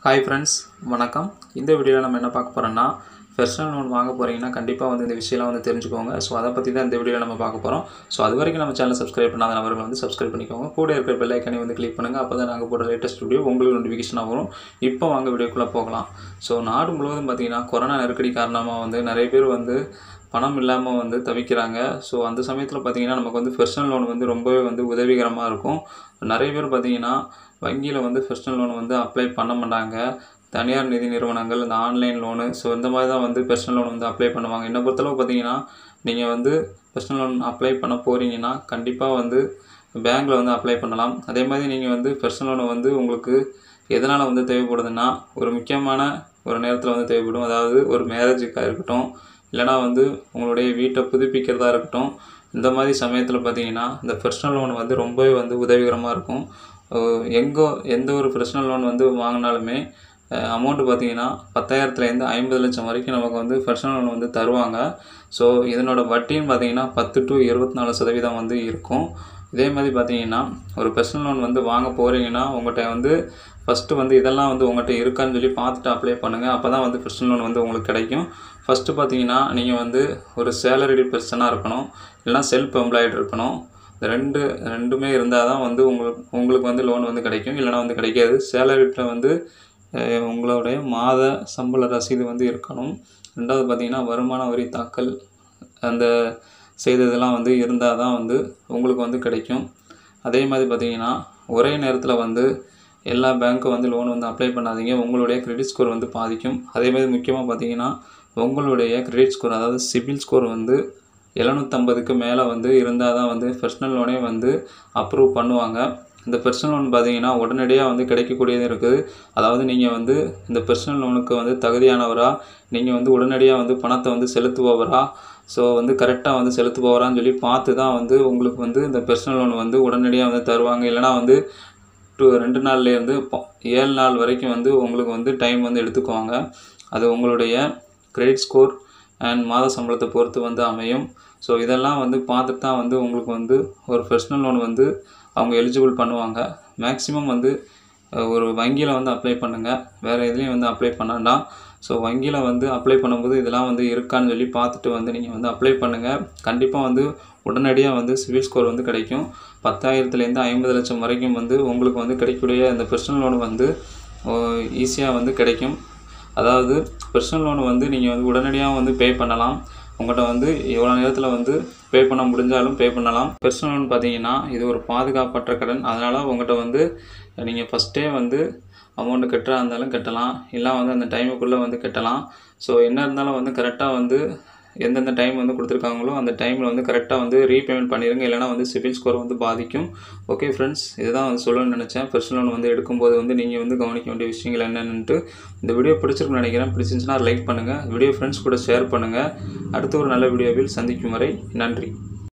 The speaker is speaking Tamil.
ஹாய் ஃப்ரெண்ட்ஸ் வணக்கம் இந்த வீடியோவில் நம்ம என்ன பார்க்க போகிறோம்னா பர்சனல் லோன் வாங்க போகிறீங்கன்னா கண்டிப்பாக வந்து இந்த விஷயம்லாம் வந்து தெரிஞ்சுக்கோங்க ஸோ அதை பற்றி தான் இந்த வீடியோவில் நம்ம பார்க்க போகிறோம் ஸோ அது வரைக்கும் நம்ம சேனல் சப்ஸ்கிரைப் பண்ணாத நபர்கள் வந்து சப்ஸ்கிரைப் பண்ணிக்கோங்க கூட இருக்கிற பெல் ஐக்கனை வந்து கிளிக் பண்ணுங்கள் அப்போ தான் நாங்கள் போடுற லேட்டஸ்ட் வீடியோ உங்களுக்கு நோட்டிஃபிகேஷனாக வரும் இப்போ வாங்க வீடியோக்குள்ளே போகலாம் ஸோ நாடு முழுவதும் பார்த்திங்கன்னா கொரோனா நெருக்கடி காரணமாக வந்து நிறைய பேர் வந்து பணம் இல்லாமல் வந்து தவிக்கிறாங்க ஸோ அந்த சமயத்தில் பார்த்தீங்கன்னா நமக்கு வந்து பர்சனல் லோன் வந்து ரொம்பவே வந்து உதவிகரமாக இருக்கும் நிறைய பேர் பார்த்தீங்கன்னா வங்கியில் வந்து பர்சனல் லோன் வந்து அப்ளை பண்ண மாட்டாங்க தனியார் நிதி நிறுவனங்கள் இந்த ஆன்லைன் லோனு ஸோ இந்த மாதிரி தான் வந்து பர்சனல் லோன் வந்து அப்ளை பண்ணுவாங்க என்னை பொறுத்தளவு பார்த்தீங்கன்னா நீங்கள் வந்து பர்சனல் லோன் அப்ளை பண்ண போகிறீங்கன்னா கண்டிப்பாக வந்து பேங்க்கில் வந்து அப்ளை பண்ணலாம் அதே மாதிரி நீங்கள் வந்து பர்சனல் லோனை வந்து உங்களுக்கு எதனால் வந்து தேவைப்படுதுன்னா ஒரு முக்கியமான ஒரு நேரத்தில் வந்து தேவைப்படும் அதாவது ஒரு மேரேஜுக்காக இருக்கட்டும் இல்லைனா வந்து உங்களுடைய வீட்டை புதுப்பிக்கிறதா இருக்கட்டும் இந்த மாதிரி சமயத்தில் பார்த்தீங்கன்னா இந்த பர்சனல் லோன் வந்து ரொம்பவே வந்து உதவிகரமாக இருக்கும் அஹ் எங்கோ எந்த ஒரு பர்சனல் லோன் வந்து வாங்கினாலுமே அமௌண்ட்டு பார்த்தீங்கன்னா பத்தாயிரத்துலேருந்து ஐம்பது லட்சம் வரைக்கும் நமக்கு வந்து பர்சனல் லோன் வந்து தருவாங்க ஸோ இதனோட வட்டின்னு பார்த்தீங்கன்னா பத்து டு இருபத்தி நாலு சதவீதம் வந்து இருக்கும் இதே மாதிரி பார்த்தீங்கன்னா ஒரு பர்சனல் லோன் வந்து வாங்க போகிறீங்கன்னா உங்கள்கிட்ட வந்து ஃபஸ்ட்டு வந்து இதெல்லாம் வந்து உங்கள்கிட்ட இருக்கான்னு சொல்லி பார்த்துட்டு அப்ளை பண்ணுங்கள் அப்போ தான் வந்து பர்சனல் லோன் வந்து உங்களுக்கு கிடைக்கும் ஃபஸ்ட்டு பார்த்தீங்கன்னா நீங்கள் வந்து ஒரு சேலரிடு பர்சனாக இருக்கணும் இல்லைனா செல்ஃப் எம்ப்ளாய்டு இருக்கணும் இந்த ரெண்டு ரெண்டுமே இருந்தால் தான் வந்து உங்களுக்கு உங்களுக்கு வந்து லோன் வந்து கிடைக்கும் இல்லைனா வந்து கிடைக்காது சேலரிட்டில் வந்து அஹ், உங்களுடைய மாத சம்பள ரசீது வந்து இருக்கணும் ரெண்டாவது பார்த்தீங்கன்னா வருமான வரி தாக்கல் அந்த செய்ததெல்லாம் வந்து இருந்தால் தான் வந்து உங்களுக்கு வந்து கிடைக்கும் அதே மாதிரி பார்த்தீங்கன்னா ஒரே நேரத்தில் வந்து எல்லா பேங்க்கும் வந்து லோன் வந்து அப்ளை பண்ணாதீங்க உங்களுடைய கிரெடிட் ஸ்கோர் வந்து பாதிக்கும் அதே மாதிரி முக்கியமாக பார்த்தீங்கன்னா உங்களுடைய கிரெடிட் ஸ்கோர் அதாவது சிபில் ஸ்கோர் வந்து எழுநூற்றம்பதுக்கு மேலே வந்து இருந்தால் தான் வந்து பர்சனல் லோனே வந்து அப்ரூவ் பண்ணுவாங்க இந்த பர்சனல் லோன் பார்த்தீங்கன்னா உடனடியாக வந்து கிடைக்கக்கூடியது இருக்குது அதாவது நீங்கள் வந்து இந்த பர்சனல் லோனுக்கு வந்து தகுதியானவரா நீங்கள் வந்து உடனடியாக வந்து பணத்தை வந்து செலுத்துபவரா ஸோ வந்து கரெக்டாக வந்து செலுத்துபவரான்னு சொல்லி பார்த்து தான் வந்து உங்களுக்கு வந்து இந்த பர்சனல் லோன் வந்து உடனடியாக வந்து தருவாங்க இல்லைனா வந்து டூ ரெண்டு நாள்லேருந்து ஏழு நாள் வரைக்கும் வந்து உங்களுக்கு வந்து டைம் வந்து எடுத்துக்குவாங்க அது உங்களுடைய கிரெடிட் ஸ்கோர் அண்ட் மாத சம்பளத்தை பொறுத்து வந்து அமையும் ஸோ இதெல்லாம் வந்து பார்த்துட்டு தான் வந்து உங்களுக்கு வந்து ஒரு பர்சனல் லோன் வந்து அவங்க எலிஜிபிள் பண்ணுவாங்க மேக்ஸிமம் வந்து அஹ், ஒரு வங்கியில் வந்து அப்ளை பண்ணுங்கள் வேறு எதுலேயும் வந்து அப்ளை பண்ண வேண்டாம் ஸோ வங்கியில் வந்து அப்ளை பண்ணும்போது இதெல்லாம் வந்து இருக்கான்னு சொல்லி பார்த்துட்டு வந்து நீங்கள் வந்து அப்ளை பண்ணுங்கள் கண்டிப்பாக வந்து உடனடியாக வந்து சிவில் ஸ்கோர் வந்து கிடைக்கும் பத்தாயிரத்துலேருந்து ஐம்பது லட்சம் வரைக்கும் வந்து உங்களுக்கு வந்து கிடைக்கக்கூடிய இந்த பர்சனல் லோன் வந்து ஈஸியாக வந்து கிடைக்கும் அதாவது பர்சனல் லோன் வந்து நீங்கள் வந்து உடனடியாக வந்து பே பண்ணலாம் உங்கள்கிட்ட வந்து எவ்வளோ நேரத்தில் வந்து பே பண்ண முடிஞ்சாலும் பே பண்ணலாம் பர்சனல் லோன் பார்த்தீங்கன்னா இது ஒரு பாதுகாப்பற்ற கடன் அதனால் உங்கள்கிட்ட வந்து நீங்கள் ஃபஸ்ட்டே வந்து அமௌண்ட்டு கட்டுறா இருந்தாலும் கட்டலாம் இல்லை வந்து அந்த டைமுக்குள்ளே வந்து கட்டலாம் ஸோ என்ன இருந்தாலும் வந்து கரெக்டாக வந்து எந்தெந்த டைம் வந்து கொடுத்துருக்காங்களோ அந்த டைமில் வந்து கரெக்டாக வந்து ரீபேமெண்ட் பண்ணிடுங்க இல்லைனா வந்து சிபில் ஸ்கோர் வந்து பாதிக்கும் ஓகே ஃப்ரெண்ட்ஸ் இதுதான் வந்து சொல்லணும்னு நினச்சேன் பர்சனல் லோன் வந்து எடுக்கும்போது வந்து நீங்கள் வந்து கவனிக்க வேண்டிய விஷயங்கள் என்னென்னுட்டு இந்த வீடியோ பிடிச்சிருக்குன்னு நினைக்கிறேன் பிடிச்சிருந்துச்சுன்னா லைக் பண்ணுங்கள் வீடியோ ஃப்ரெண்ட்ஸ் கூட ஷேர் பண்ணுங்கள் அடுத்த ஒரு நல்ல வீடியோவில் சந்திக்கும் வரை நன்றி